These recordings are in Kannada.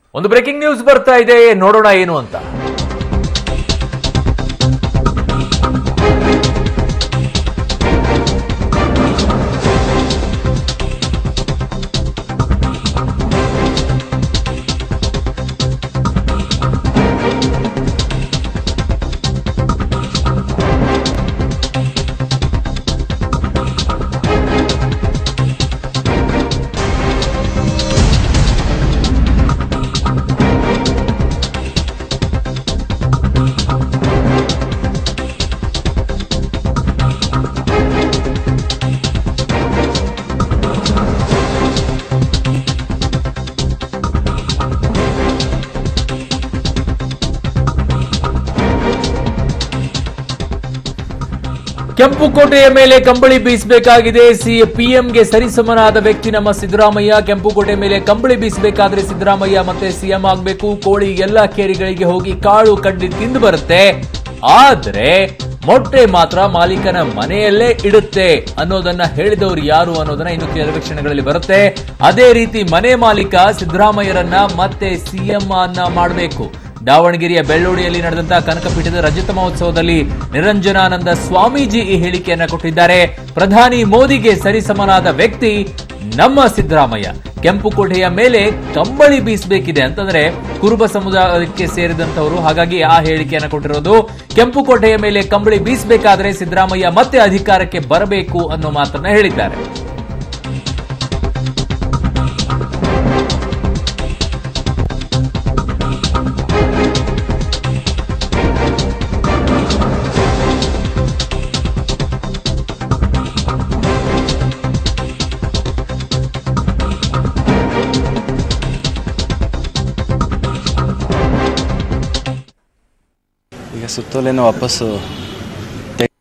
ಒಂದು ಬ್ರೇಕಿಂಗ್ ನ್ಯೂಸ್ ಬರ್ತಾ ಇದೆ ನೋಡೋಣ ಏನು ಅಂತ ಕೆಂಪು ಕೋಟೆಯ ಮೇಲೆ ಕಂಬಳಿ ಬೀಸಬೇಕಾಗಿದೆ ಸಿ ಪಿಎಂಗೆ ಸರಿಸಮನಾದ ವ್ಯಕ್ತಿ ನಮ್ಮ ಸಿದ್ದರಾಮಯ್ಯ ಕೆಂಪು ಕೋಟೆ ಮೇಲೆ ಕಂಬಳಿ ಬೀಸಬೇಕಾದ್ರೆ ಸಿದ್ದರಾಮಯ್ಯ ಮತ್ತೆ ಸಿಎಂ ಆಗಬೇಕು ಕೋಳಿ ಎಲ್ಲಾ ಕೇರಿಗಳಿಗೆ ಹೋಗಿ ಕಾಳು ಕಡ್ಡಿ ತಿಂದು ಬರುತ್ತೆ ಆದ್ರೆ ಮೊಟ್ಟೆ ಮಾತ್ರ ಮಾಲೀಕನ ಮನೆಯಲ್ಲೇ ಇಡುತ್ತೆ ಅನ್ನೋದನ್ನ ಹೇಳಿದವರು ಯಾರು ಅನ್ನೋದನ್ನ ಇನ್ನು ಕೆಲವೇ ಕ್ಷಣಗಳಲ್ಲಿ ಬರುತ್ತೆ ಅದೇ ರೀತಿ ಮನೆ ಮಾಲೀಕ ಸಿದ್ದರಾಮಯ್ಯರನ್ನ ಮತ್ತೆ ಸಿಎಂ ಅನ್ನ ಮಾಡಬೇಕು ದಾವಣಗೆರೆಯ ಬೆಳ್ಳೂಡಿಯಲ್ಲಿ ನಡೆದಂತಹ ಕನಕಪೀಠದ ರಜತ ಮಹೋತ್ಸವದಲ್ಲಿ ನಿರಂಜನಾನಂದ ಸ್ವಾಮೀಜಿ ಈ ಹೇಳಿಕೆಯನ್ನ ಕೊಟ್ಟಿದ್ದಾರೆ ಪ್ರಧಾನಿ ಮೋದಿಗೆ ಸರಿಸಮನಾದ ವ್ಯಕ್ತಿ ನಮ್ಮ ಸಿದ್ದರಾಮಯ್ಯ ಕೆಂಪುಕೋಟೆಯ ಮೇಲೆ ಕಂಬಳಿ ಬೀಸಬೇಕಿದೆ ಅಂತಂದ್ರೆ ಕುರುಬ ಸಮುದಾಯಕ್ಕೆ ಸೇರಿದಂತವರು ಹಾಗಾಗಿ ಆ ಹೇಳಿಕೆಯನ್ನ ಕೊಟ್ಟಿರೋದು ಕೆಂಪುಕೋಟೆಯ ಮೇಲೆ ಕಂಬಳಿ ಬೀಸಬೇಕಾದ್ರೆ ಸಿದ್ದರಾಮಯ್ಯ ಮತ್ತೆ ಅಧಿಕಾರಕ್ಕೆ ಬರಬೇಕು ಅನ್ನೋ ಮಾತನ್ನ ಹೇಳಿದ್ದಾರೆ ಈಗ ಸುತ್ತೋಲೆಯನ್ನು ವಾಪಸ್ಸು ತೆಗ್-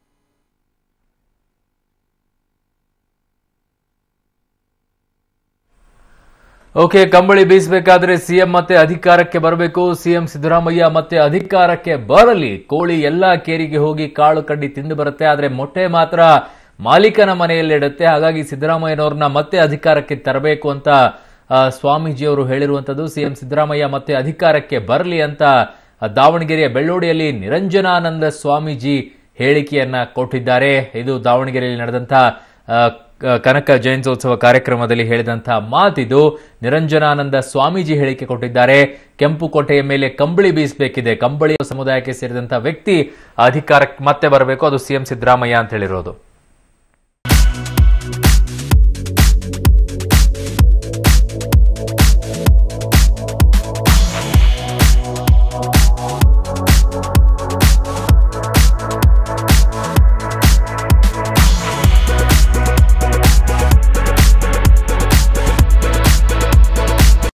ಓಕೆ ಕಂಬಳಿ ಬೀಸಬೇಕಾದ್ರೆ ಸಿಎಂ ಮತ್ತೆ ಅಧಿಕಾರಕ್ಕೆ ಬರಬೇಕು ಸಿಎಂ ಸಿದ್ದರಾಮಯ್ಯ ಮತ್ತೆ ಅಧಿಕಾರಕ್ಕೆ ಬರಲಿ ಕೋಳಿ ಎಲ್ಲಾ ಕೇರಿಗೆ ಹೋಗಿ ಕಾಳು ಕಡ್ಡಿ ತಿಂದು ಬರುತ್ತೆ ಆದ್ರೆ ಮೊಟ್ಟೆ ಮಾತ್ರ ಮಾಲೀಕನ ಮನೆಯಲ್ಲಿಡುತ್ತೆ ಹಾಗಾಗಿ ಸಿದ್ದರಾಮಯ್ಯನವ್ರನ್ನ ಮತ್ತೆ ಅಧಿಕಾರಕ್ಕೆ ತರಬೇಕು ಅಂತ ಆ, ಸ್ವಾಮೀಜಿಯವರು ಹೇಳಿರುವಂತದ್ದು ಸಿಎಂ ಸಿದ್ದರಾಮಯ್ಯ ಮತ್ತೆ ಅಧಿಕಾರಕ್ಕೆ ಬರಲಿ ಅಂತ ಆ, ದಾವಣಗೆರೆಯ ಬೆಳ್ಳೋಡಿಯಲ್ಲಿ ನಿರಂಜನಾನಂದ ಸ್ವಾಮೀಜಿ ಹೇಳಿಕೆಯನ್ನ ಕೊಟ್ಟಿದ್ದಾರೆ ಇದು ದಾವಣಗೆರೆಯಲ್ಲಿ ನಡೆದಂತಹ ಆ, ಕ- ಕನಕ ಜಯಂತ್ಯೋತ್ಸವ ಕಾರ್ಯಕ್ರಮದಲ್ಲಿ ಹೇಳಿದಂತಹ ಮಾತಿದು ನಿರಂಜನಾನಂದ ಸ್ವಾಮೀಜಿ ಹೇಳಿಕೆ ಕೊಟ್ಟಿದ್ದಾರೆ ಕೆಂಪು ಕೋಟೆಯ ಮೇಲೆ ಕಂಬಳಿ ಬೀಸಬೇಕಿದೆ ಕಂಬಳಿ ಸಮುದಾಯಕ್ಕೆ ಸೇರಿದಂತಹ ವ್ಯಕ್ತಿ ಅಧಿಕಾರಕ್ಕೆ ಮತ್ತೆ ಬರಬೇಕು ಅದು ಸಿಎಂ ಸಿದ್ದರಾಮಯ್ಯ ಅಂತ ಹೇಳಿರೋದು